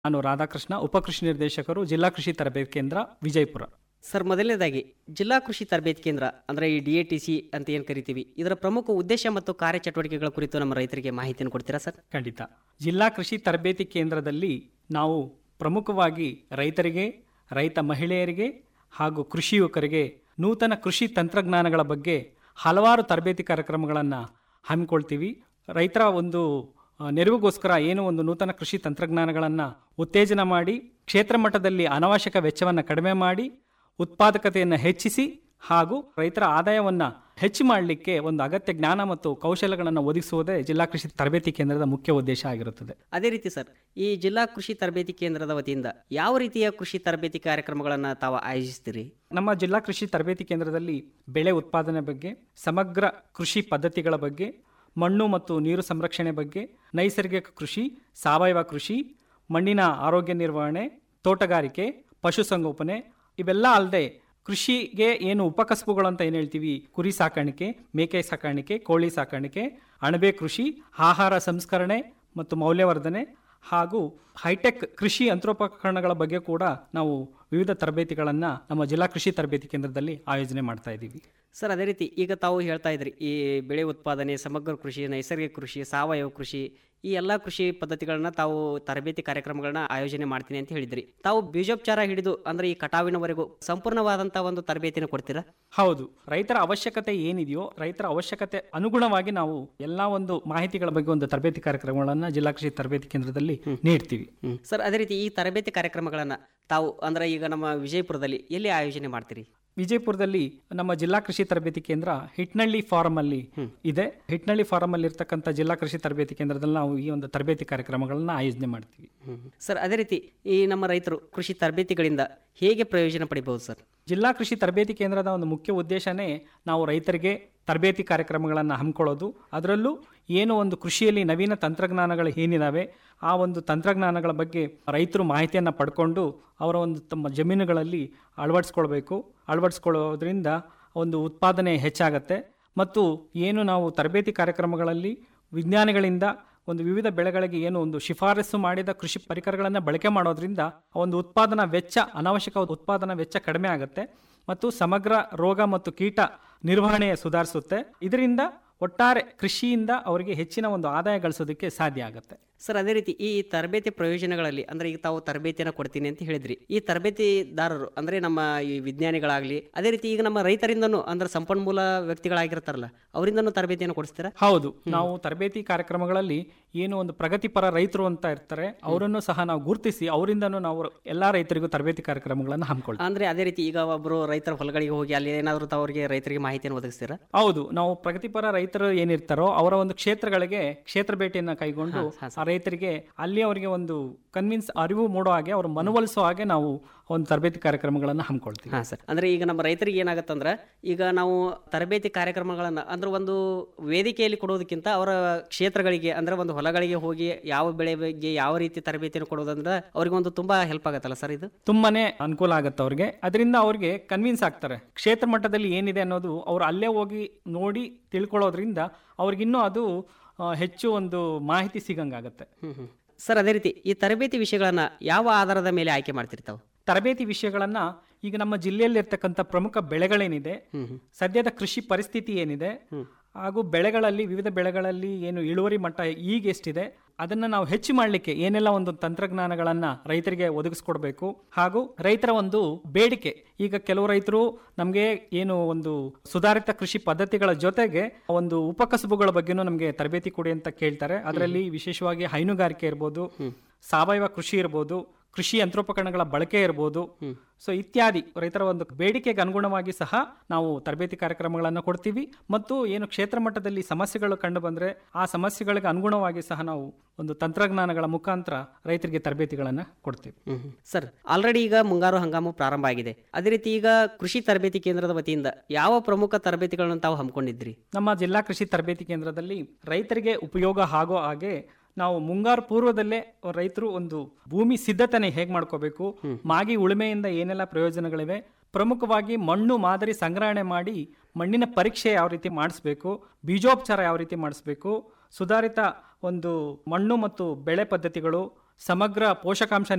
ನಾನು ರಾಧಾಕೃಷ್ಣ ಉಪಕೃಷಿ ನಿರ್ದೇಶಕರು ಜಿಲ್ಲಾ ಕೃಷಿ ತರಬೇತಿ ಕೇಂದ್ರ ವಿಜಯಪುರ ಸರ್ ಮೊದಲನೇದಾಗಿ ಜಿಲ್ಲಾ ಕೃಷಿ ತರಬೇತಿ ಕೇಂದ್ರ ಅಂದರೆ ಈ ಡಿ ಎ ಟಿ ಸಿ ಅಂತ ಏನು ಕರಿತೀವಿ ಇದರ ಪ್ರಮುಖ ಉದ್ದೇಶ ಮತ್ತು ಕಾರ್ಯಚಟುವಟಿಕೆಗಳ ಕುರಿತು ನಮ್ಮ ರೈತರಿಗೆ ಮಾಹಿತಿಯನ್ನು ಕೊಡ್ತೀರಾ ಸರ್ ಖಂಡಿತ ಜಿಲ್ಲಾ ಕೃಷಿ ತರಬೇತಿ ಕೇಂದ್ರದಲ್ಲಿ ನಾವು ಪ್ರಮುಖವಾಗಿ ರೈತರಿಗೆ ರೈತ ಮಹಿಳೆಯರಿಗೆ ಹಾಗೂ ಕೃಷಿ ಯುವಕರಿಗೆ ನೂತನ ಕೃಷಿ ತಂತ್ರಜ್ಞಾನಗಳ ಬಗ್ಗೆ ಹಲವಾರು ತರಬೇತಿ ಕಾರ್ಯಕ್ರಮಗಳನ್ನು ಹಮ್ಮಿಕೊಳ್ತೀವಿ ರೈತರ ಒಂದು ಆ, ನೆರವಿಗೋಸ್ಕರ ಏನು ಒಂದು ನೂತನ ಕೃಷಿ ತಂತ್ರಜ್ಞಾನಗಳನ್ನು ಉತ್ತೇಜನ ಮಾಡಿ ಕ್ಷೇತ್ರ ಮಟ್ಟದಲ್ಲಿ ಅನಾವಶ್ಯಕ ವೆಚ್ಚವನ್ನು ಕಡಿಮೆ ಮಾಡಿ ಉತ್ಪಾದಕತೆಯನ್ನು ಹೆಚ್ಚಿಸಿ ಹಾಗೂ ರೈತರ ಆದಾಯವನ್ನು ಹೆಚ್ಚು ಮಾಡಲಿಕ್ಕೆ ಒಂದು ಅಗತ್ಯ ಜ್ಞಾನ ಮತ್ತು ಕೌಶಲ್ಯಗಳನ್ನು ಒದಗಿಸುವುದೇ ಜಿಲ್ಲಾ ಕೃಷಿ ತರಬೇತಿ ಕೇಂದ್ರದ ಮುಖ್ಯ ಉದ್ದೇಶ ಆಗಿರುತ್ತದೆ ಅದೇ ರೀತಿ ಸರ್ ಈ ಜಿಲ್ಲಾ ಕೃಷಿ ತರಬೇತಿ ಕೇಂದ್ರದ ವತಿಯಿಂದ ಯಾವ ರೀತಿಯ ಕೃಷಿ ತರಬೇತಿ ಕಾರ್ಯಕ್ರಮಗಳನ್ನು ತಾವು ಆಯೋಜಿಸ್ತೀರಿ ನಮ್ಮ ಜಿಲ್ಲಾ ಕೃಷಿ ತರಬೇತಿ ಕೇಂದ್ರದಲ್ಲಿ ಬೆಳೆ ಉತ್ಪಾದನೆ ಬಗ್ಗೆ ಸಮಗ್ರ ಕೃಷಿ ಪದ್ಧತಿಗಳ ಬಗ್ಗೆ ಮಣ್ಣು ಮತ್ತು ನೀರು ಸಂರಕ್ಷಣೆ ಬಗ್ಗೆ ನೈಸರ್ಗಿಕ ಕೃಷಿ ಸಾವಯವ ಕೃಷಿ ಮಣ್ಣಿನ ಆರೋಗ್ಯ ನಿರ್ವಹಣೆ ತೋಟಗಾರಿಕೆ ಪಶುಸಂಗೋಪನೆ ಇವೆಲ್ಲ ಅಲ್ಲದೆ ಕೃಷಿಗೆ ಏನು ಉಪಕಸಬುಗಳು ಅಂತ ಏನು ಹೇಳ್ತೀವಿ ಕುರಿ ಸಾಕಾಣಿಕೆ ಮೇಕೆ ಸಾಕಾಣಿಕೆ ಕೋಳಿ ಸಾಕಾಣಿಕೆ ಅಣಬೆ ಕೃಷಿ ಆಹಾರ ಸಂಸ್ಕರಣೆ ಮತ್ತು ಮೌಲ್ಯವರ್ಧನೆ ಹಾಗೂ ಹೈಟೆಕ್ ಕೃಷಿ ಯಂತ್ರೋಪಕರಣಗಳ ಬಗ್ಗೆ ಕೂಡ ನಾವು ವಿವಿಧ ತರಬೇತಿಗಳನ್ನು ನಮ್ಮ ಜಿಲ್ಲಾ ಕೃಷಿ ತರಬೇತಿ ಕೇಂದ್ರದಲ್ಲಿ ಆಯೋಜನೆ ಮಾಡ್ತಾ ಇದ್ದೀವಿ ಸರ್ ಅದೇ ರೀತಿ ಈಗ ತಾವು ಹೇಳ್ತಾ ಇದ್ರಿ ಈ ಬೆಳೆ ಉತ್ಪಾದನೆ ಸಮಗ್ರ ಕೃಷಿ ನೈಸರ್ಗಿಕ ಕೃಷಿ ಸಾವಯವ ಕೃಷಿ ಈ ಎಲ್ಲ ಕೃಷಿ ಪದ್ಧತಿಗಳನ್ನ ತಾವು ತರಬೇತಿ ಕಾರ್ಯಕ್ರಮಗಳನ್ನ ಆಯೋಜನೆ ಮಾಡ್ತೀನಿ ಅಂತ ಹೇಳಿದ್ರಿ ತಾವು ಬೀಜೋಪಚಾರ ಹಿಡಿದು ಅಂದ್ರೆ ಈ ಕಟಾವಿನವರೆಗೂ ಸಂಪೂರ್ಣವಾದಂಥ ಒಂದು ತರಬೇತಿನ ಕೊಡ್ತೀರಾ ಹೌದು ರೈತರ ಅವಶ್ಯಕತೆ ಏನಿದೆಯೋ ರೈತರ ಅವಶ್ಯಕತೆ ಅನುಗುಣವಾಗಿ ನಾವು ಎಲ್ಲಾ ಒಂದು ಮಾಹಿತಿಗಳ ಬಗ್ಗೆ ಒಂದು ತರಬೇತಿ ಕಾರ್ಯಕ್ರಮಗಳನ್ನು ಜಿಲ್ಲಾ ಕೃಷಿ ತರಬೇತಿ ಕೇಂದ್ರದಲ್ಲಿ ನೀಡ್ತೀವಿ ಸರ್ ಅದೇ ರೀತಿ ಈ ತರಬೇತಿ ಕಾರ್ಯಕ್ರಮಗಳನ್ನ ತಾವು ಅಂದ್ರೆ ಈಗ ನಮ್ಮ ವಿಜಯಪುರದಲ್ಲಿ ಎಲ್ಲಿ ಆಯೋಜನೆ ಮಾಡ್ತೀರಿ ವಿಜಯಪುರದಲ್ಲಿ ನಮ್ಮ ಜಿಲ್ಲಾ ಕೃಷಿ ತರಬೇತಿ ಕೇಂದ್ರ ಹಿಟ್ನಳ್ಳಿ ಫಾರಂ ಅಲ್ಲಿ ಇದೆ ಹಿಟ್ನಳ್ಳಿ ಫಾರಂ ಅಲ್ಲಿ ಇರ್ತಕ್ಕಂಥ ಜಿಲ್ಲಾ ಕೃಷಿ ತರಬೇತಿ ಕೇಂದ್ರದಲ್ಲಿ ನಾವು ಈ ಒಂದು ತರಬೇತಿ ಕಾರ್ಯಕ್ರಮಗಳನ್ನ ಆಯೋಜನೆ ಮಾಡ್ತೀವಿ ಸರ್ ಅದೇ ರೀತಿ ಈ ನಮ್ಮ ರೈತರು ಕೃಷಿ ತರಬೇತಿಗಳಿಂದ ಹೇಗೆ ಪ್ರಯೋಜನ ಪಡಿಬಹುದು ಸರ್ ಜಿಲ್ಲಾ ಕೃಷಿ ತರಬೇತಿ ಕೇಂದ್ರದ ಒಂದು ಮುಖ್ಯ ಉದ್ದೇಶನೇ ನಾವು ರೈತರಿಗೆ ತರಬೇತಿ ಕಾರ್ಯಕ್ರಮಗಳನ್ನು ಹಮ್ಮಿಕೊಳ್ಳೋದು ಅದರಲ್ಲೂ ಏನು ಒಂದು ಕೃಷಿಯಲ್ಲಿ ನವೀನ ತಂತ್ರಜ್ಞಾನಗಳು ಏನಿದಾವೆ ಆ ಒಂದು ತಂತ್ರಜ್ಞಾನಗಳ ಬಗ್ಗೆ ರೈತರು ಮಾಹಿತಿಯನ್ನು ಪಡ್ಕೊಂಡು ಅವರ ಒಂದು ತಮ್ಮ ಜಮೀನುಗಳಲ್ಲಿ ಅಳವಡಿಸ್ಕೊಳ್ಬೇಕು ಅಳವಡಿಸ್ಕೊಳ್ಳೋದ್ರಿಂದ ಒಂದು ಉತ್ಪಾದನೆ ಹೆಚ್ಚಾಗತ್ತೆ ಮತ್ತು ಏನು ನಾವು ತರಬೇತಿ ಕಾರ್ಯಕ್ರಮಗಳಲ್ಲಿ ವಿಜ್ಞಾನಿಗಳಿಂದ ಒಂದು ವಿವಿಧ ಬೆಳೆಗಳಿಗೆ ಏನು ಒಂದು ಶಿಫಾರಸು ಮಾಡಿದ ಕೃಷಿ ಪರಿಕರಗಳನ್ನು ಬಳಕೆ ಮಾಡೋದ್ರಿಂದ ಒಂದು ಉತ್ಪಾದನಾ ವೆಚ್ಚ ಅನಾವಶ್ಯಕ ಉತ್ಪಾದನಾ ವೆಚ್ಚ ಕಡಿಮೆ ಆಗುತ್ತೆ ಮತ್ತು ಸಮಗ್ರ ರೋಗ ಮತ್ತು ಕೀಟ ನಿರ್ವಹಣೆ ಸುಧಾರಿಸುತ್ತೆ ಇದರಿಂದ ಒಟ್ಟಾರೆ ಕೃಷಿಯಿಂದ ಅವರಿಗೆ ಹೆಚ್ಚಿನ ಒಂದು ಆದಾಯ ಗಳಿಸೋದಕ್ಕೆ ಸಾಧ್ಯ ಆಗುತ್ತೆ ಸರ್ ಅದೇ ರೀತಿ ಈ ತರಬೇತಿ ಪ್ರಯೋಜನಗಳಲ್ಲಿ ಅಂದ್ರೆ ಈಗ ತಾವು ತರಬೇತಿಯನ್ನು ಕೊಡ್ತೀನಿ ಅಂತ ಹೇಳಿದ್ರಿ ಈ ತರಬೇತಿದಾರರು ಅಂದ್ರೆ ನಮ್ಮ ಈ ವಿಜ್ಞಾನಿಗಳಾಗ್ಲಿ ಅದೇ ರೀತಿ ಈಗ ನಮ್ಮ ರೈತರಿಂದನೂ ಅಂದ್ರೆ ಸಂಪನ್ಮೂಲ ವ್ಯಕ್ತಿಗಳಾಗಿರ್ತಾರಲ್ಲ ಅವರಿಂದನೂ ತರಬೇತಿಯನ್ನು ಕೊಡಿಸ್ತೀರಾ ಹೌದು ನಾವು ತರಬೇತಿ ಕಾರ್ಯಕ್ರಮಗಳಲ್ಲಿ ಏನು ಒಂದು ಪ್ರಗತಿಪರ ರೈತರು ಅಂತ ಇರ್ತಾರೆ ಅವರನ್ನು ಸಹ ನಾವು ಗುರುತಿಸಿ ಅವರಿಂದನೂ ನಾವು ಎಲ್ಲಾ ರೈತರಿಗೂ ತರಬೇತಿ ಕಾರ್ಯಕ್ರಮಗಳನ್ನು ಹಮ್ಮಿಕೊಳ್ತೀವಿ ಅಂದ್ರೆ ಅದೇ ರೀತಿ ಈಗ ಒಬ್ಬರು ರೈತರ ಹೊಲಗಳಿಗೆ ಹೋಗಿ ಅಲ್ಲಿ ಏನಾದರೂ ತಾವು ಅವರಿಗೆ ರೈತರಿಗೆ ಮಾಹಿತಿಯನ್ನು ಒದಗಿಸ್ತೀರಾ ಹೌದು ನಾವು ಪ್ರಗತಿಪರ ರೈತರು ಏನಿರ್ತಾರೋ ಅವರ ಒಂದು ಕ್ಷೇತ್ರಗಳಿಗೆ ಕ್ಷೇತ್ರ ಭೇಟಿಯನ್ನ ಕೈಗೊಂಡು ಆ ರೈತರಿಗೆ ಅಲ್ಲಿ ಅವರಿಗೆ ಒಂದು ಕನ್ವಿನ್ಸ್ ಅರಿವು ಮೂಡೋ ಹಾಗೆ ಅವರು ಮನವೊಲಿಸೋ ಹಾಗೆ ನಾವು ಒಂದು ತರಬೇತಿ ಕಾರ್ಯಕ್ರಮಗಳನ್ನು ಹಮ್ಮಿಕೊಳ್ತೀವಿ ಹಾಂ ಸರ್ ಅಂದ್ರೆ ಈಗ ನಮ್ಮ ರೈತರಿಗೆ ಏನಾಗತ್ತಂದ್ರೆ ಈಗ ನಾವು ತರಬೇತಿ ಕಾರ್ಯಕ್ರಮಗಳನ್ನು ಅಂದ್ರೆ ಒಂದು ವೇದಿಕೆಯಲ್ಲಿ ಕೊಡೋದಕ್ಕಿಂತ ಅವರ ಕ್ಷೇತ್ರಗಳಿಗೆ ಅಂದ್ರೆ ಒಂದು ಹೊಲಗಳಿಗೆ ಹೋಗಿ ಯಾವ ಬೆಳೆ ಬಗ್ಗೆ ಯಾವ ರೀತಿ ತರಬೇತಿಯನ್ನು ಕೊಡೋದಂದ್ರೆ ಅವ್ರಿಗೆ ಒಂದು ತುಂಬಾ ಹೆಲ್ಪ್ ಆಗತ್ತಲ್ಲ ಸರ್ ಇದು ತುಂಬಾನೇ ಅನುಕೂಲ ಆಗುತ್ತೆ ಅವ್ರಿಗೆ ಅದರಿಂದ ಅವ್ರಿಗೆ ಕನ್ವಿನ್ಸ್ ಆಗ್ತಾರೆ ಕ್ಷೇತ್ರ ಮಟ್ಟದಲ್ಲಿ ಏನಿದೆ ಅನ್ನೋದು ಅವ್ರು ಅಲ್ಲೇ ಹೋಗಿ ನೋಡಿ ತಿಳ್ಕೊಳ್ಳೋದ್ರಿಂದ ಅವ್ರಿಗಿನ್ನೂ ಅದು ಆ, ಹೆಚ್ಚು ಒಂದು ಮಾಹಿತಿ ಸಿಗಂಗಾಗತ್ತೆ ಹ್ಮ್ ಹ್ಮ್ ಸರ್ ಅದೇ ರೀತಿ ಈ ತರಬೇತಿ ವಿಷಯಗಳನ್ನ ಯಾವ ಆಧಾರದ ಮೇಲೆ ಆಯ್ಕೆ ಮಾಡ್ತಿರ್ತಾವೆ ತರಬೇತಿ ವಿಷಯಗಳನ್ನ ಈಗ ನಮ್ಮ ಜಿಲ್ಲೆಯಲ್ಲಿ ಇರ್ತಕ್ಕಂಥ ಪ್ರಮುಖ ಬೆಳೆಗಳೇನಿದೆ ಸದ್ಯದ ಕೃಷಿ ಪರಿಸ್ಥಿತಿ ಏನಿದೆ ಹಾಗೂ ಬೆಳೆಗಳಲ್ಲಿ ವಿವಿಧ ಬೆಳೆಗಳಲ್ಲಿ ಏನು ಇಳುವರಿ ಮಟ್ಟ ಈಗ ಎಷ್ಟಿದೆ ಅದನ್ನ ನಾವು ಹೆಚ್ಚು ಮಾಡಲಿಕ್ಕೆ ಏನೆಲ್ಲ ಒಂದು ತಂತ್ರಜ್ಞಾನಗಳನ್ನ ರೈತರಿಗೆ ಒದಗಿಸ್ಕೊಡ್ಬೇಕು ಹಾಗೂ ರೈತರ ಒಂದು ಬೇಡಿಕೆ ಈಗ ಕೆಲವು ರೈತರು ನಮಗೆ ಏನು ಒಂದು ಸುಧಾರಿತ ಕೃಷಿ ಪದ್ಧತಿಗಳ ಜೊತೆಗೆ ಒಂದು ಉಪಕಸಬುಗಳ ಬಗ್ಗೆನೂ ನಮಗೆ ತರಬೇತಿ ಕೊಡಿ ಅಂತ ಕೇಳ್ತಾರೆ ಅದರಲ್ಲಿ ವಿಶೇಷವಾಗಿ ಹೈನುಗಾರಿಕೆ ಇರ್ಬೋದು ಸಾವಯವ ಕೃಷಿ ಇರ್ಬೋದು ಕೃಷಿ ಯಂತ್ರೋಪಕರಣಗಳ ಬಳಕೆ ಇರ್ಬೋದು ಸೊ ಇತ್ಯಾದಿ ರೈತರ ಒಂದು ಬೇಡಿಕೆಗೆ ಅನುಗುಣವಾಗಿ ಸಹ ನಾವು ತರಬೇತಿ ಕಾರ್ಯಕ್ರಮಗಳನ್ನು ಕೊಡ್ತೀವಿ ಮತ್ತು ಏನು ಕ್ಷೇತ್ರ ಮಟ್ಟದಲ್ಲಿ ಸಮಸ್ಯೆಗಳು ಕಂಡು ಬಂದ್ರೆ ಆ ಸಮಸ್ಯೆಗಳಿಗೆ ಅನುಗುಣವಾಗಿ ಸಹ ನಾವು ಒಂದು ತಂತ್ರಜ್ಞಾನಗಳ ಮುಖಾಂತರ ರೈತರಿಗೆ ತರಬೇತಿಗಳನ್ನು ಕೊಡ್ತೀವಿ ಸರ್ ಆಲ್ರೆಡಿ ಈಗ ಮುಂಗಾರು ಹಂಗಾಮು ಪ್ರಾರಂಭ ಆಗಿದೆ ಅದೇ ರೀತಿ ಈಗ ಕೃಷಿ ತರಬೇತಿ ಕೇಂದ್ರದ ವತಿಯಿಂದ ಯಾವ ಪ್ರಮುಖ ತರಬೇತಿಗಳನ್ನು ತಾವು ಹಮ್ಮಿಕೊಂಡಿದ್ರಿ ನಮ್ಮ ಜಿಲ್ಲಾ ಕೃಷಿ ತರಬೇತಿ ಕೇಂದ್ರದಲ್ಲಿ ರೈತರಿಗೆ ಉಪಯೋಗ ಆಗೋ ಹಾಗೆ ನಾವು ಮುಂಗಾರು ಪೂರ್ವದಲ್ಲೇ ರೈತರು ಒಂದು ಭೂಮಿ ಸಿದ್ಧತೆನೆ ಹೇಗೆ ಮಾಡ್ಕೋಬೇಕು ಮಾಗಿ ಉಳುಮೆಯಿಂದ ಏನೆಲ್ಲ ಪ್ರಯೋಜನಗಳಿವೆ ಪ್ರಮುಖವಾಗಿ ಮಣ್ಣು ಮಾದರಿ ಸಂಗ್ರಹಣೆ ಮಾಡಿ ಮಣ್ಣಿನ ಪರೀಕ್ಷೆ ಯಾವ ರೀತಿ ಮಾಡಿಸ್ಬೇಕು ಬೀಜೋಪಚಾರ ಯಾವ ರೀತಿ ಮಾಡಿಸ್ಬೇಕು ಸುಧಾರಿತ ಒಂದು ಮಣ್ಣು ಮತ್ತು ಬೆಳೆ ಪದ್ಧತಿಗಳು ಸಮಗ್ರ ಪೋಷಕಾಂಶ